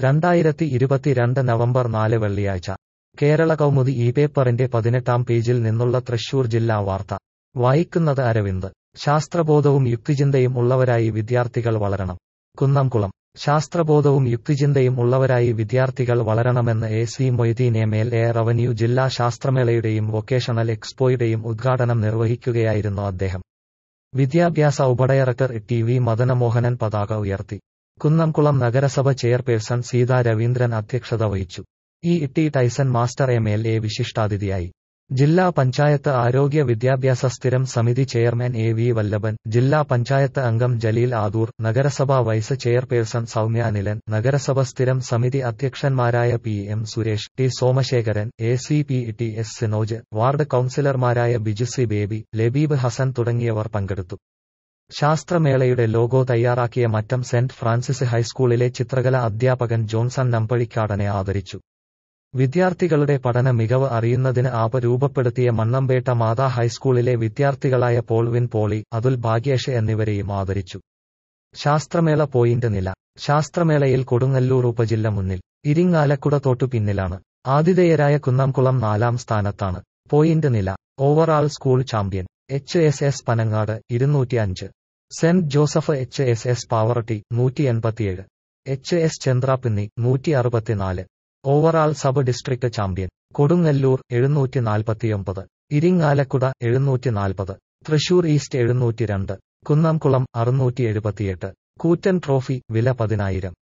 രണ്ടായിരത്തി ഇരുപത്തിരണ്ട് നവംബർ നാല് വെള്ളിയാഴ്ച കേരള കൗമുദി ഈ പേപ്പറിന്റെ പതിനെട്ടാം പേജിൽ നിന്നുള്ള തൃശൂർ ജില്ലാ വാർത്ത വായിക്കുന്നത് അരവിന്ദ് ശാസ്ത്രബോധവും യുക്തിചിന്തയും ഉള്ളവരായി വിദ്യാർത്ഥികൾ വളരണം കുന്നംകുളം ശാസ്ത്രബോധവും യുക്തിചിന്തയും ഉള്ളവരായി വിദ്യാർത്ഥികൾ വളരണമെന്ന് A C Moideen M L A revenue ജില്ലാ ശാസ്ത്രമേളയുടെയും വൊക്കേഷണൽ എക്സ്പോയുടെയും ഉദ്ഘാടനം നിർവഹിക്കുകയായിരുന്നു അദ്ദേഹം വിദ്യാഭ്യാസ ഉപഡയറക്ടർ ടി വി മദനമോഹനൻ പതാക ഉയർത്തി കുന്നംകുളം നഗരസഭ ചെയർപേഴ്സൺ സീതാ രവീന്ദ്രൻ അധ്യക്ഷത വഹിച്ചു E T Tyson master M L A വിശിഷ്ടാതിഥിയായി ജില്ലാ പഞ്ചായത്ത് ആരോഗ്യ വിദ്യാഭ്യാസ സ്ഥിരം സമിതി ചെയർമാൻ എ വി വല്ലഭൻ ജില്ലാ പഞ്ചായത്ത് അംഗം ജലീൽ ആദൂർ നഗരസഭാ വൈസ് ചെയർപേഴ്സൺ സൗമ്യ അനിലൻ നഗരസഭ സ്ഥിരം സമിതി അധ്യക്ഷന്മാരായ P M Suresh T Somasekharan A C P T S Sinoj ward കൌൺസിലർമാരായ ബിജുസി ബേബി ലബീബ് ഹസൻ തുടങ്ങിയവർ പങ്കെടുത്തു ശാസ്ത്രമേളയുടെ ലോഗോ തയ്യാറാക്കിയ മറ്റം സെന്റ് ഫ്രാൻസിസ് ഹൈസ്കൂളിലെ ചിത്രകല അധ്യാപകൻ ജോൺസൺ നമ്പഴിക്കാടനെ ആദരിച്ചു വിദ്യാർത്ഥികളുടെ പഠന മികവ് അറിയുന്നതിന് ആപ് രൂപപ്പെടുത്തിയ മണ്ണമ്പേട്ട മാതാ ഹൈസ്കൂളിലെ വിദ്യാർത്ഥികളായ പോൾവിൻ പോളി അതുൽ ഭാഗ്യേഷ് എന്നിവരെയും ആദരിച്ചു ശാസ്ത്രമേള പോയിന്റ് നില ശാസ്ത്രമേളയിൽ കൊടുങ്ങല്ലൂർ ഉപജില്ല മുന്നിൽ ഇരിങ്ങാലക്കുട തൊട്ടു പിന്നിലാണ് ആതിഥേയരായ കുന്നംകുളം നാലാം സ്ഥാനത്താണ് പോയിന്റ് നില overall school champion H S S Panangad ഇരുന്നൂറ്റി അഞ്ച് saint Joseph H S S Pavaratty നൂറ്റി എൺപത്തിയേഴ് എച്ച് എസ് ചന്ദ്രാപിന്നി നൂറ്റി അറുപത്തിനാല് overall sub district champion Kodungallur എഴുന്നൂറ്റി നാൽപ്പത്തിയൊമ്പത് ഇരിങ്ങാലക്കുട എഴുന്നൂറ്റി നാൽപ്പത് തൃശൂർ ഈസ്റ്റ് എഴുന്നൂറ്റി രണ്ട് കുന്നംകുളം അറുന്നൂറ്റി എഴുപത്തിയെട്ട് കൂറ്റൻ ട്രോഫി വില പതിനായിരം